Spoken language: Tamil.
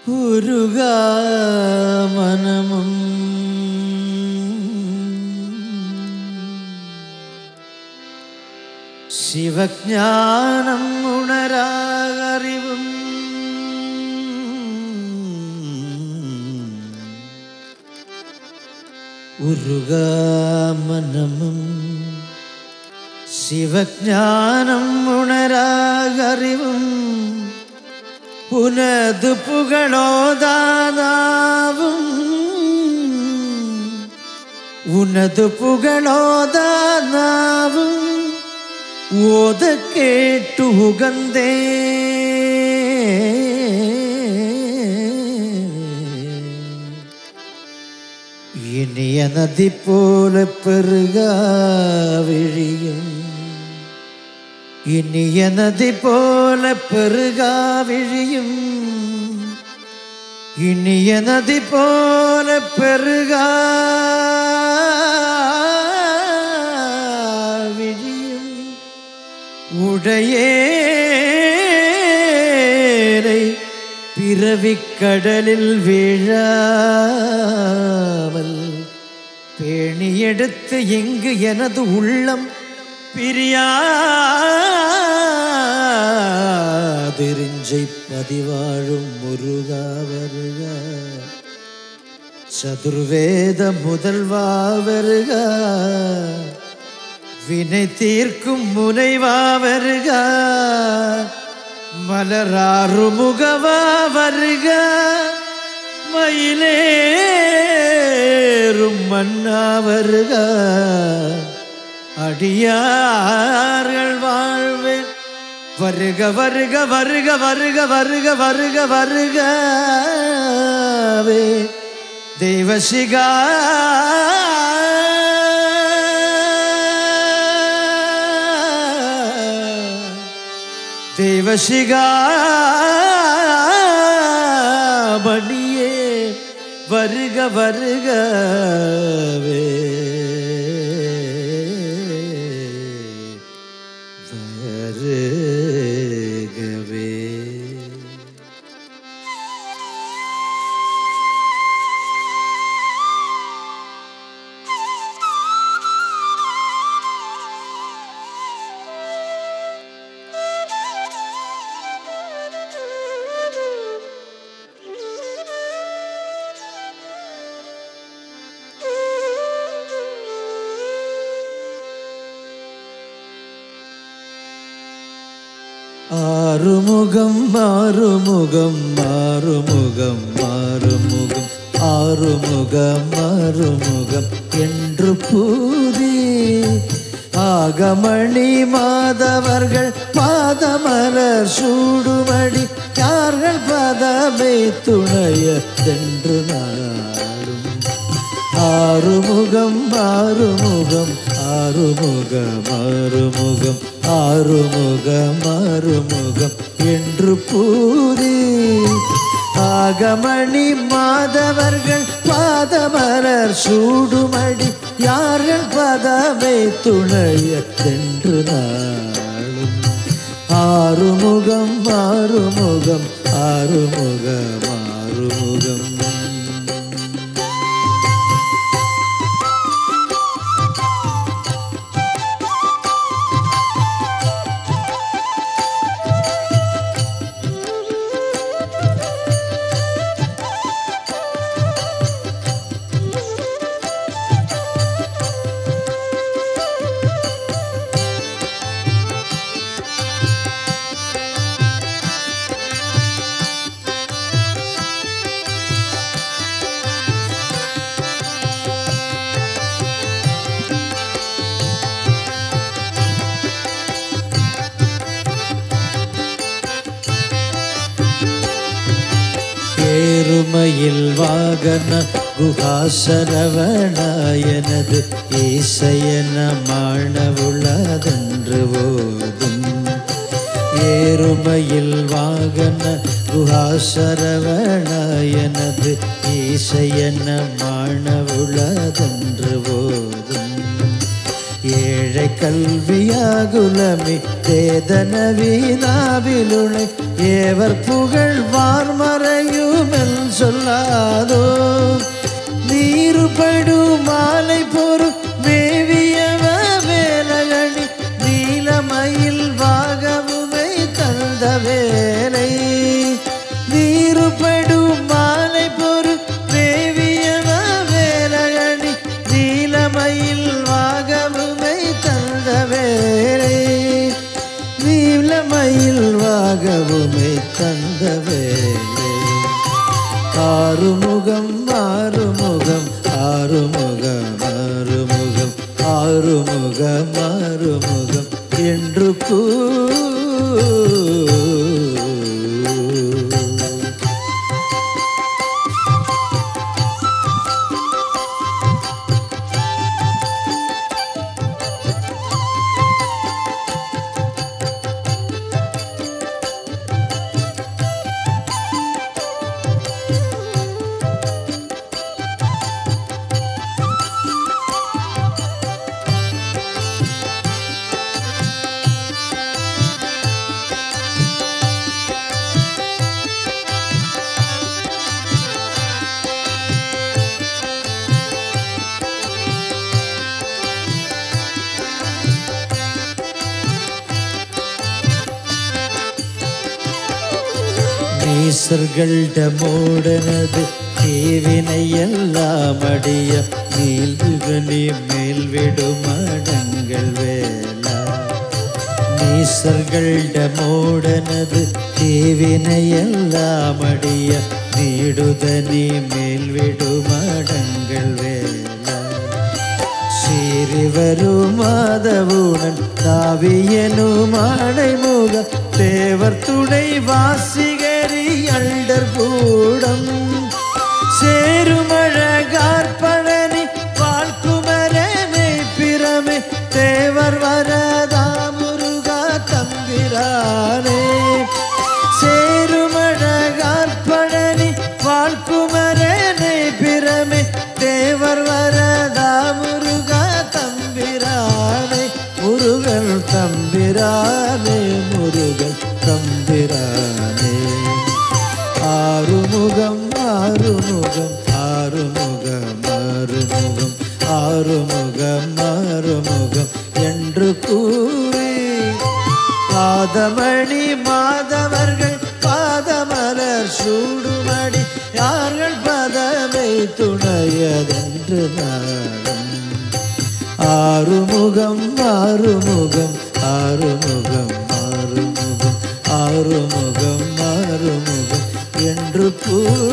ഉരുകാ മനമും ശിവജ്ഞാനം ഉണരാറിവും ഉരുകാ മനമും ശിവജ്ഞാനം ഉണരാകറിവും പുനതു പുകളോദാനാവും ഉനതു പുകളോദാനാവും ഓത കേട്ടു ഉകந்தே ഇനിയ നദി പോലെ പെരുകാ വിഴിയും ഇനിയ നദി പോലെ പെരുകാ വിഴിയും ഇനിയ നദി പോലെ പെരുകാ വിഴിയും உடையேரை பிறவிக்கடலில் வீழாமல் பேணியெடுத்து இங்கு எனது உள்ளம் பிரியாதிரிஞ்சை பதிவாழும் முருகா வருக சதுர்வேத முதல்வா வருக வினை தீர்க்கும் முனைவா வருக மலராறு முகவா வருக மயிலேறும் மன்னா வருக அடியார்கள் வாழ்வேன் வருக வருக வருக வருக வருக வருக வருகவே தெய்வசிகா தேவசிகா மணியே வருக வருகவே வருகவே ஆறுமுகம் ஆறுமுகம் ஆறுமுகம் ஆறுமுகம் ஆறுமுகம் ஆறுமுகம் என்று பூதி ஆகமணி மாதவர்கள் பாதமலர் சூடுமடி யார்கள் பதமை துணைய சென்று நாளும் ஆறுமுகம் ஆறுமுகம் ஆறுமுகம் ஆறுமுகம் ஆறுமுகம் ஆறுமுகம் என்று பூரி ஆகமணி மாதவர்கள் பாதமலர் சூடுமடி யார்கள் பதமை துணைய சென்று நாளும் ஆறுமுகம் ஆறுமுகம் ஆறுமுகம் ஆறுமுகம் ஏறுமையில் வாகன குஹாசரவணாயனது ஈசையன மாணவுளதென்று ஓதும் ஏறுமையில் வாகன குஹாசரவணாயனது ஈசையன மாணவுளதென்று ஓதும் ஏழை கல்வியாகுலமி தேதன வீணாவிலுளை ஏவர் புகழ் வார்மறையுமெல் சொல்லாதோ நீருபடும் மாலை பொறு மேவியவ வேலகணி நீலமயில் வாகவுமை தந்த வேலை நீருபடும் மாலை பொறு மேவியவ வேலகணி நீலமயில் வாகவுமை தந்த வேலை நீலமயில் வாகவுமை தந்த வேலை ஆறுமுகம் ஆறுமுகம் ஆறுமுகம் ஆறுமுகம் ஆறுமுகம் ஆறுமுகம் என்று கூ நீசர்களிடமோடனது தீவினை எல்லாம் அடிய நீல்குகனி மேல் விடுமடங்கள் வேலா நீசர்களிடமோடனது தீவினை எல்லாம் அடிய நீடுதனி மேல் விடுமடங்கள் வேலா சீறிவரும் மாதவுடன் தாவியனும் ஆடைமுக தேவர் துணை வாசிகரி அண்டர் கூடம் சேருமழகார்பழனி வாழ்க்குமரனை பிரமே தேவர் வரதா முருகா தம்பிரானே சேருமழகார்பழனி வாழ்க்குமரனை பிரமே தேவர் வரதா முருகா தம்பிரானே முருகன் தம்பிரானே முருகன் தம்பிரானே ஆறுமுகம் ஆறுமுகம் ஆறுமுகம் ஆறுமுகம் ஆறுமுகம் ஆறுமுகம் என்று கூறி பாதமணி மாதவர்கள் பாதமலர் சூடுமடி யார்கள் பதமை துணையதென்று நாடும் ஆறுமுகம் ஆறுமுகம் ஆறுமுகம் ஆறுமுகம் ஆறுமுகம் ஆறுமுகம் என்று கூ